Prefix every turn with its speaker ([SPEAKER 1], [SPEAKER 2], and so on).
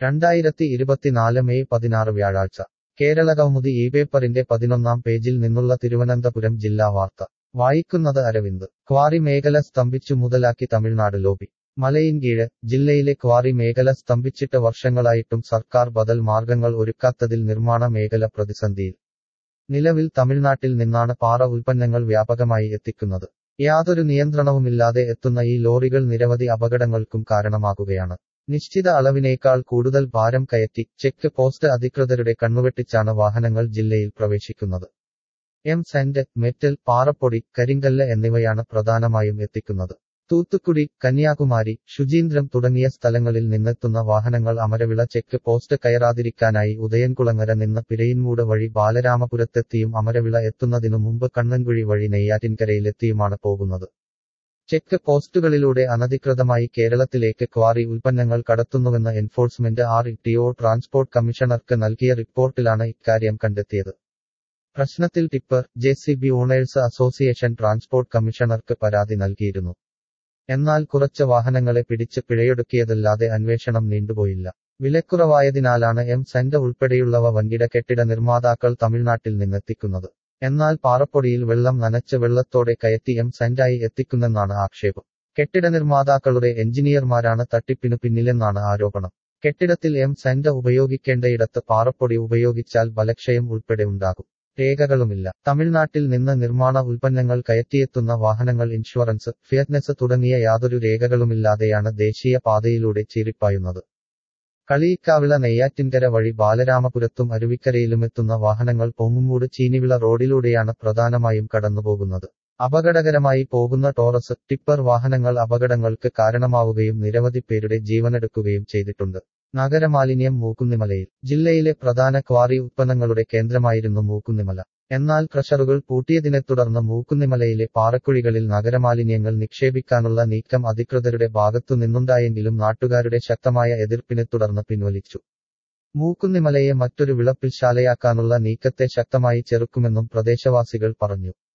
[SPEAKER 1] രണ്ടായിരത്തി ഇരുപത്തിനാല് മെയ് പതിനാറ് വ്യാഴാഴ്ച കേരളകൗമുദി ഈ പേപ്പറിന്റെ പതിനൊന്നാം പേജിൽ നിന്നുള്ള തിരുവനന്തപുരം ജില്ലാ വാർത്ത വായിക്കുന്നത് അരവിന്ദ് ക്വാറി മേഖല സ്തംഭിച്ചു മുതലാക്കി തമിഴ്നാട് ലോബി മലയിൻകീഴ് ജില്ലയിലെ ക്വാറി മേഖല സ്തംഭിച്ചിട്ട് വർഷങ്ങളായിട്ടും സർക്കാർ ബദൽ മാർഗങ്ങൾ ഒരുക്കാത്തതിൽ നിർമ്മാണ മേഖല പ്രതിസന്ധിയിൽ നിലവിൽ തമിഴ്നാട്ടിൽ നിന്നാണ് പാറ ഉൽപ്പന്നങ്ങൾ വ്യാപകമായി എത്തിക്കുന്നത് യാതൊരു നിയന്ത്രണവുമില്ലാതെ എത്തുന്ന ഈ ലോറികൾ നിരവധി അപകടങ്ങൾക്കും കാരണമാകുകയാണ് നിശ്ചിത അളവിനേക്കാൾ കൂടുതൽ ഭാരം കയറ്റി ചെക്ക് പോസ്റ്റ് അധികൃതരുടെ കണ്ണുവെട്ടിച്ചാണ് വാഹനങ്ങൾ ജില്ലയിൽ പ്രവേശിക്കുന്നത് എം സെന്റ് മെറ്റൽ പാറപ്പൊടി കരിങ്കല്ല് എന്നിവയാണ് പ്രധാനമായും എത്തിക്കുന്നത് തൂത്തുക്കുടി കന്യാകുമാരി ശുചീന്ദ്രം തുടങ്ങിയ സ്ഥലങ്ങളിൽ നിന്നെത്തുന്ന വാഹനങ്ങൾ അമരവിള ചെക്ക് പോസ്റ്റ് കയറാതിരിക്കാനായി ഉദയൻകുളങ്ങര നിന്ന് പിരയിൻമൂട് വഴി ബാലരാമപുരത്തെത്തിയും അമരവിള എത്തുന്നതിനു മുമ്പ് കണ്ണൻകുഴി വഴി നെയ്യാറ്റിൻകരയിലെത്തിയുമാണ് പോകുന്നത് ചെക്ക് പോസ്റ്റുകളിലൂടെ അനധികൃതമായി കേരളത്തിലേക്ക് ക്വാറി ഉൽപ്പന്നങ്ങൾ കടത്തുന്നുവെന്ന് എൻഫോഴ്സ്മെന്റ് ആർ ടിഒ ട്രാൻസ്പോർട്ട് കമ്മീഷണർക്ക് നൽകിയ റിപ്പോർട്ടിലാണ് ഇക്കാര്യം കണ്ടെത്തിയത് പ്രശ്നത്തിൽ tipper J C B owners association transport കമ്മീഷണർക്ക് പരാതി നൽകിയിരുന്നു എന്നാൽ കുറച്ച് വാഹനങ്ങളെ പിടിച്ച് പിഴയൊടുക്കിയതല്ലാതെ അന്വേഷണം നീണ്ടുപോയില്ല വിലക്കുറവായതിനാലാണ് എം സെന്റ് ഉൾപ്പെടെയുള്ളവ വൻകിട കെട്ടിട നിർമ്മാതാക്കൾ തമിഴ്നാട്ടിൽ നിന്നെത്തിക്കുന്നത് എന്നാൽ പാറപ്പൊടിയിൽ വെള്ളം നനച്ച് വെള്ളത്തോടെ കയറ്റി എം സെന്റായി എത്തിക്കുന്നെന്നാണ് ആക്ഷേപം കെട്ടിട നിർമ്മാതാക്കളുടെ എഞ്ചിനീയർമാരാണ് തട്ടിപ്പിനു പിന്നിലെന്നാണ് ആരോപണം കെട്ടിടത്തിൽ എം സെന്റ് ഉപയോഗിക്കേണ്ടയിടത്ത് പാറപ്പൊടി ഉപയോഗിച്ചാൽ ബലക്ഷയം ഉൾപ്പെടെ ഉണ്ടാകും രേഖകളുമില്ല തമിഴ്നാട്ടിൽ നിന്ന് നിർമ്മാണ ഉൽപ്പന്നങ്ങൾ കയറ്റിയെത്തുന്ന വാഹനങ്ങൾ ഇൻഷുറൻസ് ഫിയറ്റ്നസ് തുടങ്ങിയ യാതൊരു രേഖകളുമില്ലാതെയാണ് ദേശീയ പാതയിലൂടെ ചീറിപ്പായുന്നത് കളിയിക്കാവിള നെയ്യാറ്റിൻകര വഴി ബാലരാമപുരത്തും അരുവിക്കരയിലുമെത്തുന്ന വാഹനങ്ങൾ പൊങ്ങുമൂട് ചീനിവിള റോഡിലൂടെയാണ് പ്രധാനമായും കടന്നുപോകുന്നത് അപകടകരമായി പോകുന്ന ടോറസ് ടിപ്പർ വാഹനങ്ങൾ അപകടങ്ങൾക്ക് കാരണമാവുകയും നിരവധി പേരുടെ ജീവനെടുക്കുകയും ചെയ്തിട്ടുണ്ട് നഗരമാലിന്യം മൂക്കുന്നിമലയിൽ ജില്ലയിലെ പ്രധാന ക്വാറി ഉത്പന്നങ്ങളുടെ കേന്ദ്രമായിരുന്നു മൂക്കുന്നിമല എന്നാൽ ക്രഷറുകൾ പൂട്ടിയതിനെ തുടർന്ന് മൂക്കുന്നിമലയിലെ പാറക്കുഴികളിൽ നഗരമാലിന്യങ്ങൾ നിക്ഷേപിക്കാനുള്ള നീക്കം അധികൃതരുടെ ഭാഗത്തു നിന്നുണ്ടായെങ്കിലും നാട്ടുകാരുടെ ശക്തമായ എതിർപ്പിനെ തുടർന്ന് പിൻവലിച്ചു മൂക്കുന്നിമലയെ മറ്റൊരു വിളപ്പിൽശാലയാക്കാനുള്ള നീക്കത്തെ ശക്തമായി ചെറുക്കുമെന്നും പ്രദേശവാസികൾ പറഞ്ഞു